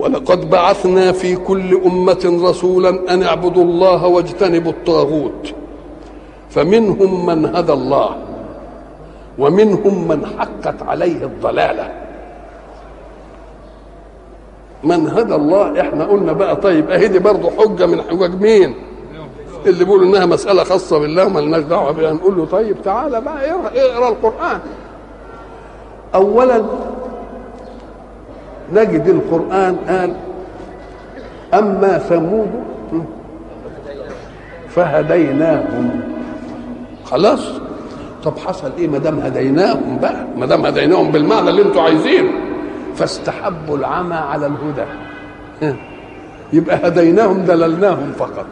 ولقد بعثنا في كل أمة رسولا أن اعبدوا الله واجتنبوا الطاغوت فمنهم من هدى الله ومنهم من حقت عليه الضلاله من هدى الله احنا قلنا بقى طيب اهي دي برضه حجه من حجج مين اللي بيقولوا انها مساله خاصه بالله ومالناش دعوه بها نقول له طيب تعالى بقى اقرا, اقرا القران اولا نجد القران قال اما ثمود فهديناهم خلاص طب حصل ايه ما دام هديناهم بقى ما دام هديناهم بالمعنى اللي انتوا عايزينه فاستحبوا العمى على الهدى يبقى هديناهم دللناهم فقط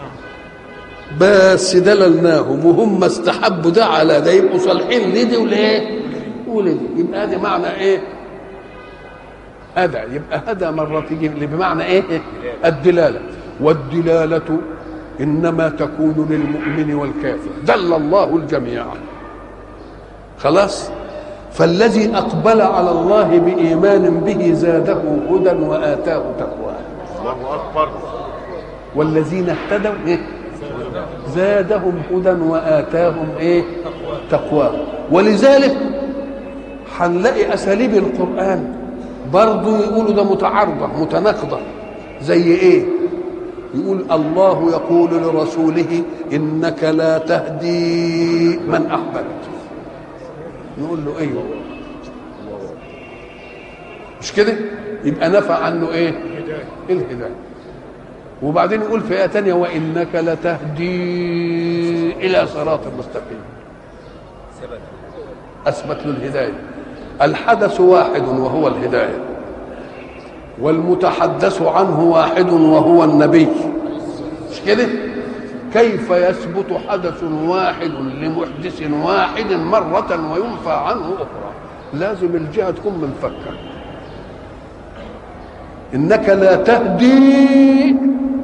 بس دللناهم وهم استحبوا ده على ده يبقوا صالحين لدي وليه ولدي يبقى هذه معنى ايه هدى يبقى هدى مرة تيجي بمعنى ايه الدلالة والدلالة إنما تكون للمؤمن والكافر دل الله الجميع خلاص فالذي أقبل على الله بإيمان به زاده هدى وآتاه تقواه الله اكبر والذين اهتدوا إيه؟ زادهم هدى وآتاهم إيه تقواه ولذلك هنلاقي أساليب القرآن برضو يقولوا ده متعارضة متناقضة زي إيه يقول الله يقول لرسوله إنك لا تهدي من أحببت نقول له ايوه مش كده يبقى نفى عنه ايه الهدايه وبعدين يقول في ايه تانية وانك لتهدي الى صراط مستقيم اثبت له الهدايه الحدث واحد وهو الهدايه والمتحدث عنه واحد وهو النبي مش كده كيف يثبت حدث واحد لمحدث واحد مرة وينفى عنه أخرى لازم الجهة تكون منفكة إنك لا تهدي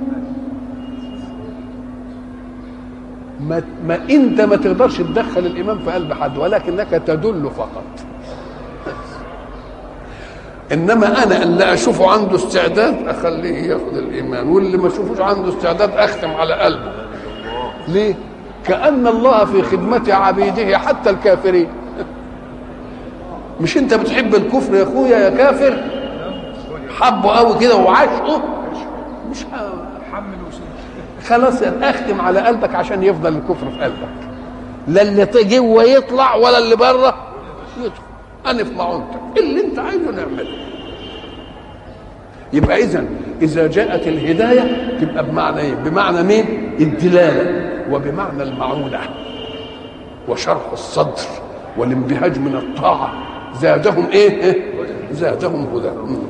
ما, ما أنت ما تقدرش تدخل الإمام في قلب حد ولكنك تدل فقط انما انا اللي اشوفه عنده استعداد اخليه ياخذ الايمان واللي ما اشوفوش عنده استعداد اختم على قلبه ليه كان الله في خدمه عبيده حتى الكافرين مش انت بتحب الكفر يا اخويا يا كافر حبه قوي كده وعشقه مش خلاص اختم على قلبك عشان يفضل الكفر في قلبك لا اللي جوه يطلع ولا اللي بره يدخل انا في معونتك اللي انت عايزه نعمله يبقى اذا اذا جاءت الهدايه تبقى بمعنى ايه بمعنى مين الدلاله وبمعنى المعونه وشرح الصدر والانبهاج من الطاعه زادهم ايه زادهم هدى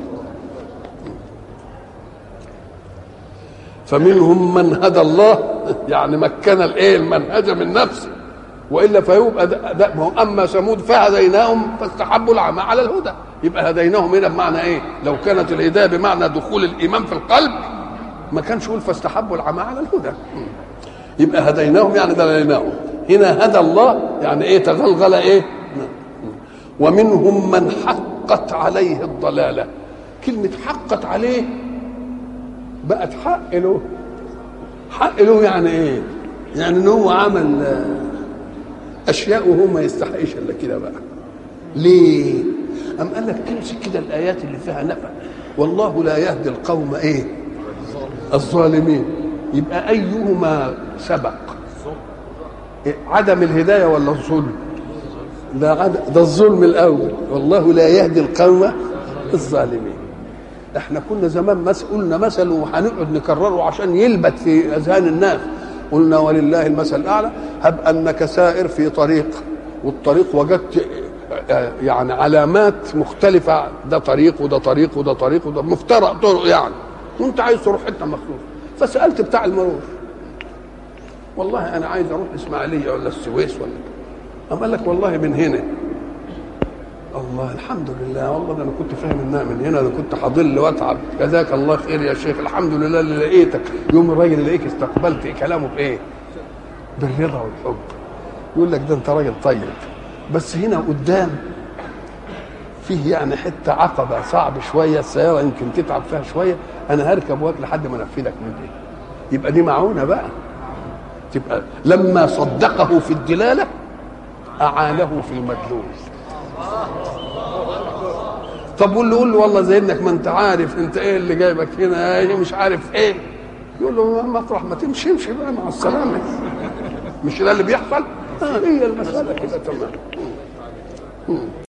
فمنهم من هدى الله يعني مكن الايه المنهج من نفسه والا فيبقى ده ده ما هو اما ثمود فهديناهم فاستحبوا العمى على الهدى يبقى هديناهم هنا بمعنى ايه؟ لو كانت الهدايه بمعنى دخول الايمان في القلب ما كانش يقول فاستحبوا العمى على الهدى يبقى هديناهم يعني دليناهم هنا هدى الله يعني ايه تغلغل ايه؟ ومنهم من حقت عليه الضلاله كلمه حقت عليه بقت حق له حق له يعني ايه؟ يعني ان هو عمل اشياء وهو ما يستحقش الا كده بقى ليه ام قال لك تمسك كده الايات اللي فيها نفع والله لا يهدي القوم ايه الظالمين يبقى ايهما سبق إيه؟ عدم الهدايه ولا الظلم ده عد... ده الظلم الاول والله لا يهدي القوم الظالمين احنا كنا زمان مس قلنا مثل وهنقعد نكرره عشان يلبت في اذهان الناس قلنا ولله المثل الاعلى هب انك سائر في طريق والطريق وجدت يعني علامات مختلفة ده طريق وده طريق وده طريق وده مفترق طرق يعني وانت عايز تروح حتة مخصوص فسألت بتاع المرور والله أنا عايز أروح الإسماعيلية ولا السويس ولا أم قال لك والله من هنا الله الحمد لله والله ده انا كنت فاهم انها من هنا انا كنت هضل واتعب جزاك الله خير يا شيخ الحمد لله اللي لقيتك يوم الراجل يلاقيك استقبلت كلامه بايه؟ بالرضا والحب يقول لك ده انت راجل طيب بس هنا قدام فيه يعني حته عقبه صعب شويه السياره يمكن تتعب فيها شويه انا هركب واك لحد ما انفذك من دي يبقى دي معونه بقى تبقى لما صدقه في الدلاله اعانه في المدلول طب واللي يقول له والله زي انك ما انت عارف انت ايه اللي جايبك هنا ايه مش عارف ايه يقول له مطرح ما تمشي امشي بقى مع السلامه مش ده اللي بيحصل آه هي المساله كده تمام